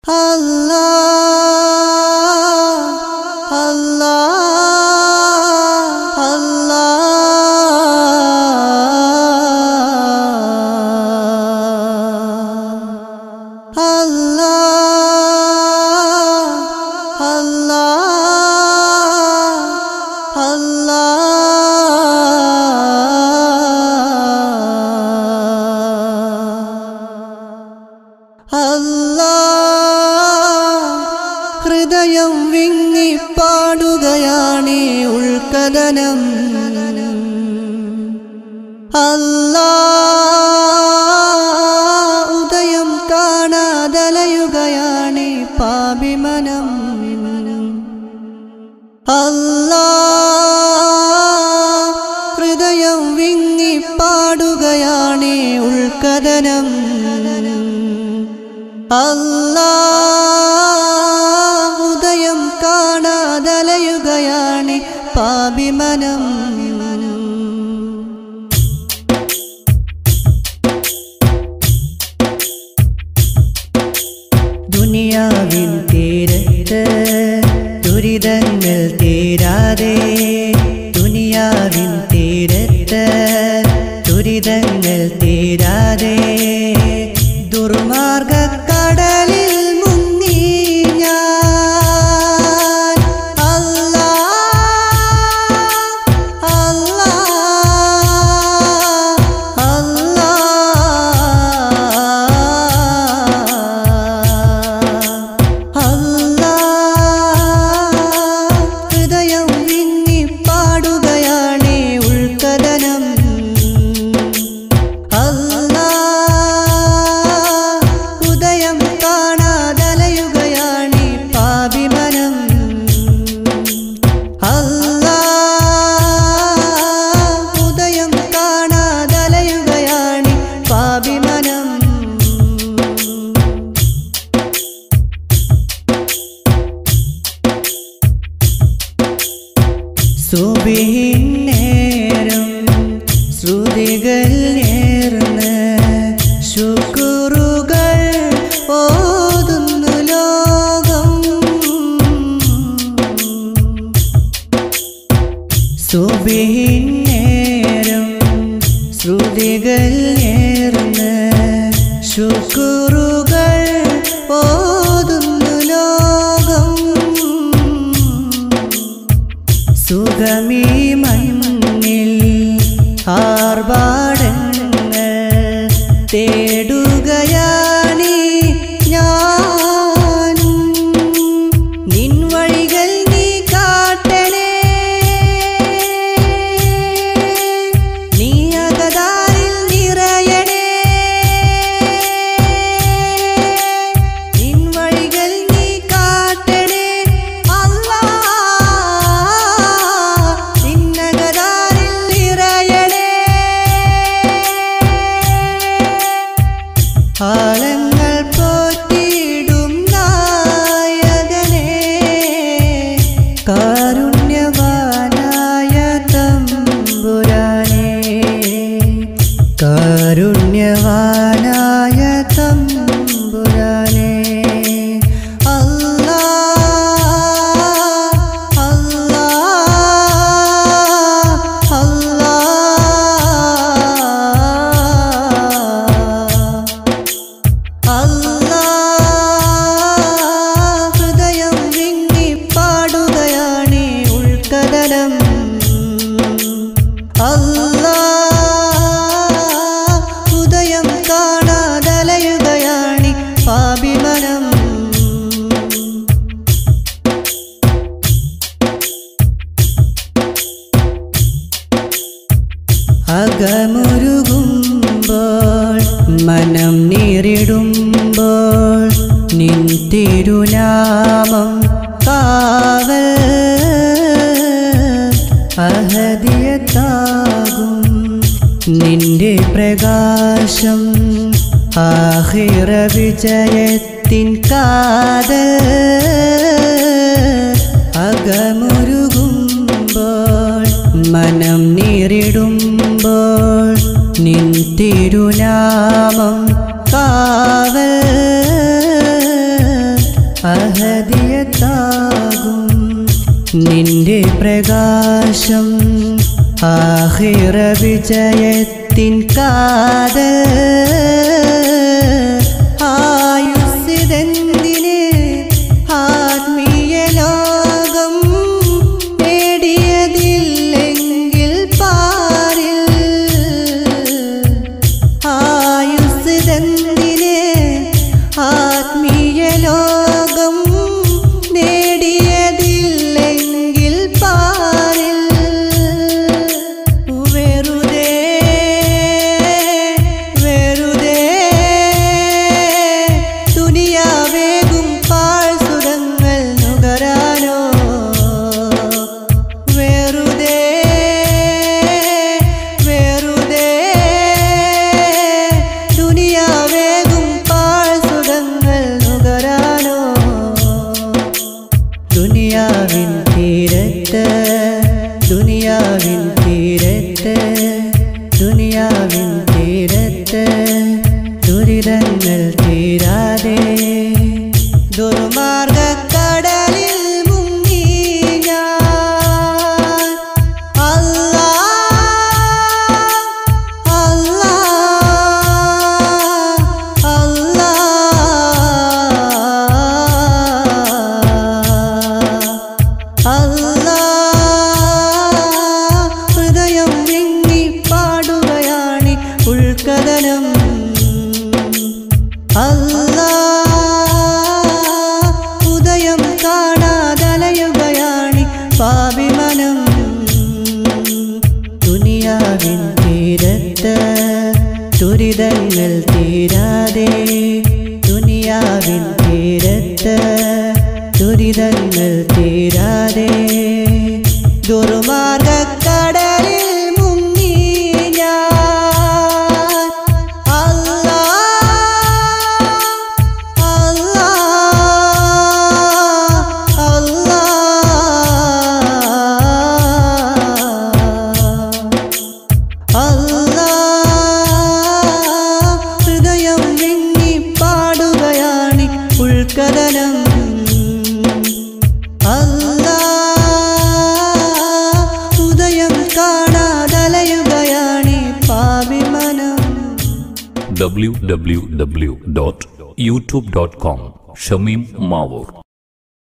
ഹൃദയം വിങ്ങിപ്പാടുകയാണീ ഉൾക്കലനം അല്ലാ ഉദയം കാണാതലയുകയാണീ പാപിമനം അല്ലാ ഹൃദയം വിങ്ങിപ്പാടുകയാണീ ഉൾക്കഥനം അല്ലാ ഉദയം കാണാതലയുകയാണി പാപിമനം ദുനിയാവിൻ തീരത്ത് ദുരിതങ്ങൾ തീരാതെ ദുനിയാവിൻ തീരത്ത് ദുരിതങ്ങൾ തീരാതെ ദുർമാർഗ കടലിൽ മുങ്ങി ഞാൻ അല്ലാ അല്ലാ അല്ലാ അല്ലാ ഹൃദയം വിങ്ങി പാടുകയാണേ ഉൾക്കഥനം അല്ലാ ഉദയം കാണാതലയുകയാണീ പാപിമനം അല്ലാ ഉദയം കാണാതലയുകയാണി പാപിമനം സുബിന്നേരം ശ്രുതികൾ നേർന്ന് ശുക്രുകൾ ഓതുന്നു ലോകം സുബിന്നേരം ശ്രുതികൾ നേർന്ന് ശുക്രുകൾ ഓതുന്നു ലോകം സുഖമീ മണ്ണിൽ ആർഭാടങ്ങൾ തേടുകയാണീ ഞാൻ നിൻ വഴികൾ നീ കാട്ടണേ നീ അകതാരിൽ നിറയണേ നിൻ വഴികൾ നീ കാട്ടണേ അല്ലാ നിന്നകതാരിൽ നിറയണേ ആലങ്ങൾ പോറ്റിയിടും നായകനെ കാരുണ്യവാനായ തമ്പുരാനെ കാരുണ്യവാനായ തമ്പുരാനെ അല്ലാ അല്ലാ അല്ലാ അല്ലാ ഹൃദയം വിങ്ങി പാടുകയാണീ ഉൾക്കടലം അല്ലാ ഉദയം കാണാതലയുകയാണി പാപിമനം അകമുരുകുമ്പോൾ മനം നേരിടുമ്പോൾ നിൻ തിരുനാമം കാവൽ അഹദിയത്താകും നിന്റെ പ്രകാശം ആഹിറ വിജയത്തിൻ കാതൽ അകമുരുകുമ്പോൾ മനം നേരിടുമ്പോൾ നിൻ തിരുനാമം കാവൽ പ്രകാശം ആഹിറ വിജയത്തിൻ കാതൽ ആയുസ്സിതെന്തിന് ആത്മീയ ലോകം നേടിയതില്ലെങ്കിൽ പാരിൽ ആയുസ്സിതെന്തിന് ആത്മീയ ലോകം നേടിയതില്ലെങ്കിൽ പാരിൽ വെറുതെ വെറുതെ ദുനിയാവേകും പാഴ്സുഖങ്ങൾ നുകരാനോ വെറുതെ വെറുതെ ദുനിയാവേകും പാഴ്സുഖങ്ങൾ നുകരാനോ ദുനിയാവിൻ തീരത്ത് ദുനിയാവിൻ തീരത്ത് ദുനിയാവിൻ തീരത്ത് ദുരിതങ്ങൾ തീരാതെ ദുർമാർഗക്കടലിൽ മുങ്ങി ഞാൻ അല്ലാ അല്ലാ അല്ലാ അല്ലാ ഹൃദയം വിങ്ങി പാടുകയാണി ഉൾക്കഥനം അല്ലാ ഉദയം കാണാതലയുകയാണി പാപിമനം ദുനിയാവിൻ തീരത്ത് ദുരിതങ്ങൾ തീരാതെ ദുനിയാവിൻ തീരത്ത് ദുരിതങ്ങൾ തീരാതെ ദുർമാർഗക്കടലിൽ മുങ്ങി ഞാൻ അല്ലാ അല്ലാ അല്ലാ അല്ലാ ഹൃദയം വിങ്ങി പാടുകയാണി ഉൾക്കഥനം അല്ലാ ഉദയം കാണാതലയുകയാണി പാപിമനം www.youtube.com ഷമീം മാവൂർ